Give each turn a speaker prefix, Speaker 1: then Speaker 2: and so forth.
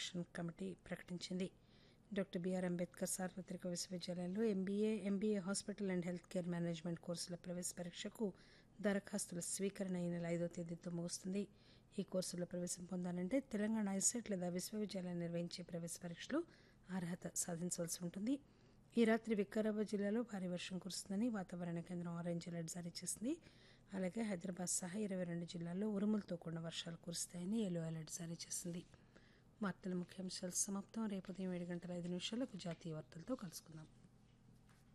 Speaker 1: selection committee ప్రకటించింది doctor B R Ambedkar సార్వత్రిక విశ్వవిద్యాలయంలో MBA MBA hospital and health care management కోర్సుల ప్రవేశ పరీక్షకు దరఖాస్తుల స్వీకరణ ఈ నెల ఐదో తేదీతో ముగుస్తుంది ఈ కోర్సుల్లో ప్రవేశం పొందాలంటే తెలంగాణ ఐసెట్ లేదా విశ్వవిద్యాలయం నిర్వహించే ప్రవేశ పరీక్షలో అర్హత సాధించవలసి ఉంటుంది ఈ రాత్రి వికారాబాద్ జిల్లాలో భారీ వర్షం కురుస్తుందని వాతావరణ కేంద్రం ఆరెంజ్ అలర్ట్ జారీ చేసింది అలాగే హైదరాబాద్ సహా ఇరవై రెండు జిల్లాల్లో ఉరుములతో కూడిన వర్షాలు కురుస్తాయని ఎల్లో అలర్ట్ జారీ చేసింది వార్తల ముఖ్యాంశాలు సమాప్తం రేపు ఉదయం ఏడు గంటల ఐదు నిమిషాలకు జాతీయ వార్తలతో కలుసుకుందాం